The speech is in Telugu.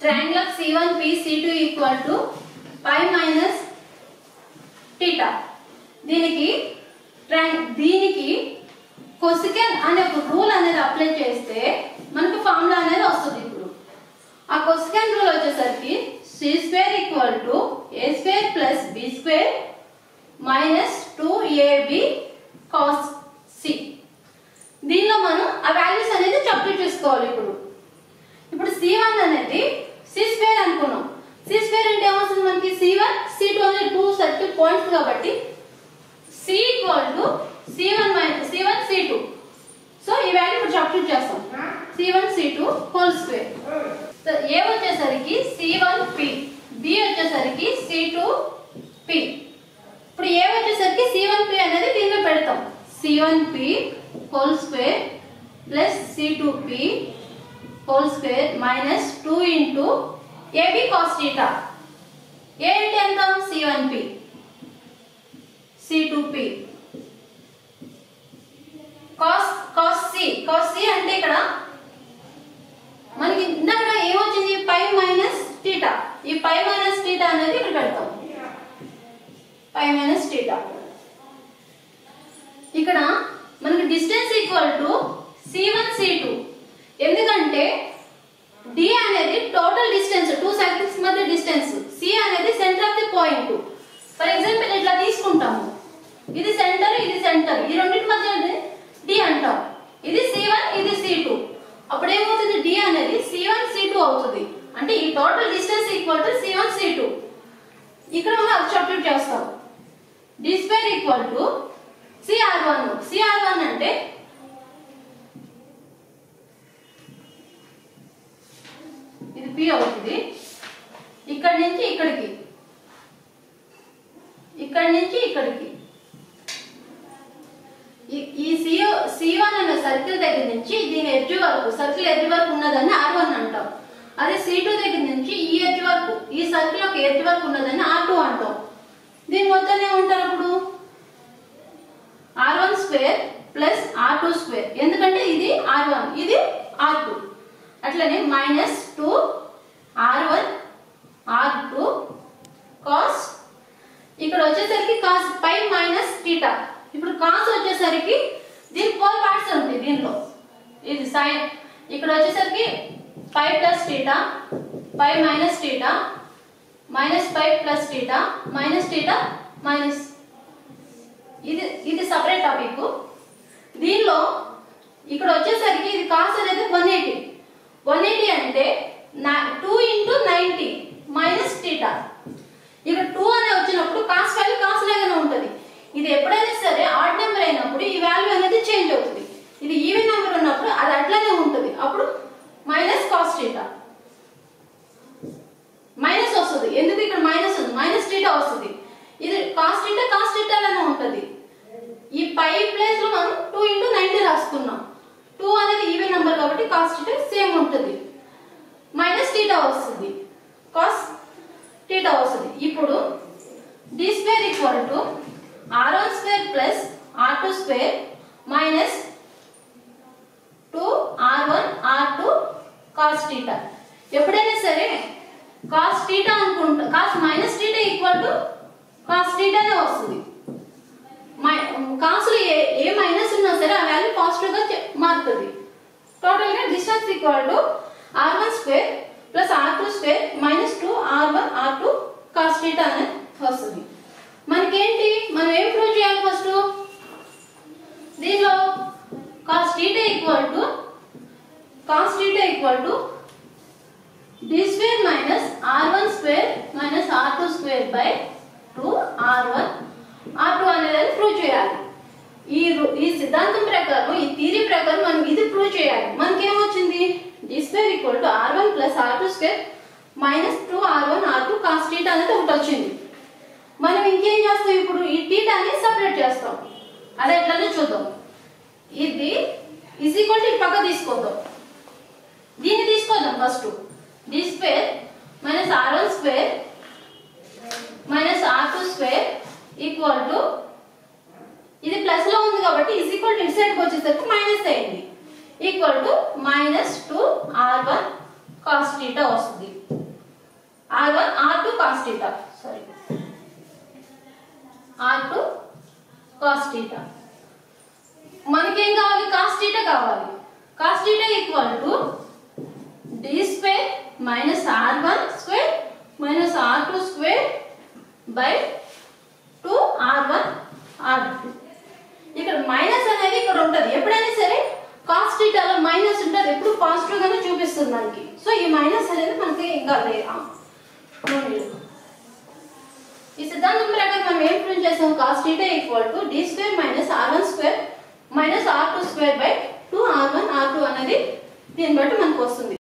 triangle of C1 P C2 equal to pi minus theta దీనికి ట్రై- దీనికి కొసికెన్ అనే ఒక రూల్ అనేది అప్లై చేస్తే మనకు ఫార్ములా అనేది వస్తుంది ఇప్పుడు ఆ కొసికెన్ రూల్ వచ్చేసరికి C square equal to A square plus B square minus two AB cos C దీనిలో మనం ఆ వాల్యూస్ అనేది సబ్స్టిట్యూట్ చేసుకోవాలి ఇప్పుడు ఇప్పుడు సి వన్ అనేది సి స్క్వేర్ అనుకున్నాం సి స్క్వేర్ అంటే ఏమవుతుంది మనకి సి వన్ సి టూ అనేది టూ సర్కిల్ పాయింట్స్ కాబట్టి C equal to C one minus C one C two so ఈ వాల్యూ ఇప్పుడు సబ్స్టిట్యూట్ చేస్తాం C one C two whole square so A వచ్చేసరికి సి వన్ పి బి వచ్చేసరికి సి టూ పి ఇప్పుడు ఏ వచ్చేసరికి సి వన్ పి అనేది దీనిలో పెడతాం C one P whole square plus C two P whole square minus two into AB cos theta A అంటే ఎంత C one P C two P cos cos C cos C అంటే ఇక్కడ మనకి ఇందాక ఏమొచ్చింది పై మైనస్ టీటా ఈ పై మైనస్ టీటా అనేది ఇక్కడ పెడతాం పై మైనస్ టీటా ఇక్కడ మనకి distance equal to C one C two ఎందుకంటే డి అనేది టోటల్ డిస్టెన్స్ టూ సర్కిల్స్ మధ్య డిస్టెన్స్ సి అనేది centre of the point for example ఇట్లా తీసుకుంటాము ఇది సెంటర్ ఇది సెంటర్ ఈ రెండింటి మధ్య డి అంటాం ఇది సి వన్ ఇది సి టూ అప్పుడు ఏమవుతుంది డి అనేది సి వన్ సి టూ అవుతుంది అంటే ఈ total distance equal to C one C two ఇక్కడ మనం అది సబ్స్టిట్యూట్ చేస్తాం D square equal to CR one CR one అంటే ఇది పి అవుతుంది ఇక్కడి నుంచి ఇక్కడికి ఇక్కడి నుంచి ఇక్కడికి ఈ- ఈ సి సి వన్ అనే సర్కిల్ దగ్గర నుంచి దీని ఎడ్జ్ వరకు సర్కిల్ ఎడ్జ్ వరకు ఉన్నదాన్ని ఆర్ వన్ అంటాం అదే సి టూ దగ్గర నుంచి ఈ ఎడ్జ్ వరకు ఈ సర్కిల్ ఒక ఎడ్జ్ వరకు ఉన్నదాన్ని ఆర్ టూ అంటాం దీని మొత్తం ఏమంటారు అప్పుడు R one square plus R two square ఎందుకంటే ఇది ఆర్ వన్ ఇది ఆర్ టూ అట్లనే minus two R one R two cos ఇక్కడ వచ్చేసరికి కాస్ పై మైనస్ టీటా ఇప్పుడు కాస్ వచ్చేసరికి దీని ఫోర్ పార్ట్స్ ఉంటాయి దీనిలో ఇది సైన్ ఇక్కడ వచ్చేసరికి pi plus theta pi minus theta minus pi plus theta minus theta minus ఇది ఇది సపరేట్ టాపిక్ దీనిలో ఇక్కడ వచ్చేసరికి ఇది కాస్ట్ అనేది వన్ ఎయిటీ వన్ ఎయిటీ అంటే two into ninety minus theta ఇక్కడ టూ అనే వచ్చినప్పుడు కాస్ట్ వాల్యూ కాస్ట్ లాగానే ఉంటుంది ఇది ఎప్పుడైనా సరే ఆడ్ నెంబర్ అయినప్పుడు ఈ వాల్యూ అనేది చేంజ్ అవుతుంది ఇది ఈవెన్ నెంబర్ ఉన్నప్పుడు అది అట్లానే ఉంటుంది అప్పుడు మైనస్ కాస్ట్ టీటా మైనస్ వస్తుంది ఎందుకు ఇక్కడ మైనస్ ఉంది మైనస్ టీటా వస్తుంది ఇది కాస్ట్ టీటా కాస్ట్ టీటాలోనే ఉంటుంది ఈ పై ప్లేస్ లో మనం టూ ఇంటూ నైన్టీ రాసుకున్నాం టూ అనేది ఈవెన్ నెంబర్ కాబట్టి కాస్ట్ టీటా సేమ్ ఉంటుంది మైనస్ టీటా వస్తుంది కాస్ టీటా వస్తుంది ఇప్పుడు D square equal to R one square plus R two square minus two R one R two cos theta ఎప్పుడైనా సరే కాస్ టీటా అనుకుంటా cos minus theta equal to cos టీటానే వస్తుంది కాసులు ఏ ఏ మైనస్ ఉన్నా సరే ఆ వాల్యూ పాజిటివ్ గా చె- మారుతుంది టోటల్ గా distance equal to R one square plus R two square minus two R one R two cos theta అనేది వస్తుంది మనకేంటి మనం ఏం ప్రూవ్ చేయాలి ఫస్ట్ దీనిలో cos theta equal to cos theta equal to D square minus R one square minus R two square by two R one R two అనేది ప్రూవ్ చేయాలి ఈ రు- ఈ సిద్ధాంతం ప్రకారం ఈ థీరీ ప్రకారం మనం ఇది ప్రూవ్ చేయాలి మనకేమొచ్చింది D square equal to R one plus R two square minus two R one R two cos theta అనేది ఒకటి వచ్చింది మనం ఇంకేం చేస్తాం ఇప్పుడు ఈ టీటాని సపరేట్ చేస్తాం అది ఎట్లనే చూద్దాం ఇది ఈజ్ ఈక్వల్ టు పక్క తీసుకోద్దాం దీన్ని తీసుకోదాం first D square minus R one square minus R two square equal to ఇది ప్లస్ లో ఉంది కాబట్టి ఇస్ ఈక్వల్ టు ఇటు సైడ్కి వచ్చేసరికి మైనస్ అయింది equal to minus two R one cos theta వస్తుంది R one R two cos theta sorry R two cos theta మనకేం కావాలి కాస్ టీటా కావాలి cos theta equal to D square minus R one square minus R two square by two R one R two ఇక్కడ మైనస్ అనేది ఇక్కడ ఉంటుంది ఎప్పుడైనా సరే కాస్ టీటాలో మైనస్ ఉంటుంది ఎప్పుడు పాజిటివ్ గానే చూపిస్తుంది మనకి సో ఈ మైనస్ అనేది మనకి ఇంకా లేదు ఈ సిద్ధాంతం ప్రకారం మనం ఏం ప్రూవ్ చేసాం cos theta equal to D square minus R one square minus R two square by two R one R two అనేది దీన్ని బట్టి మనకు వస్తుంది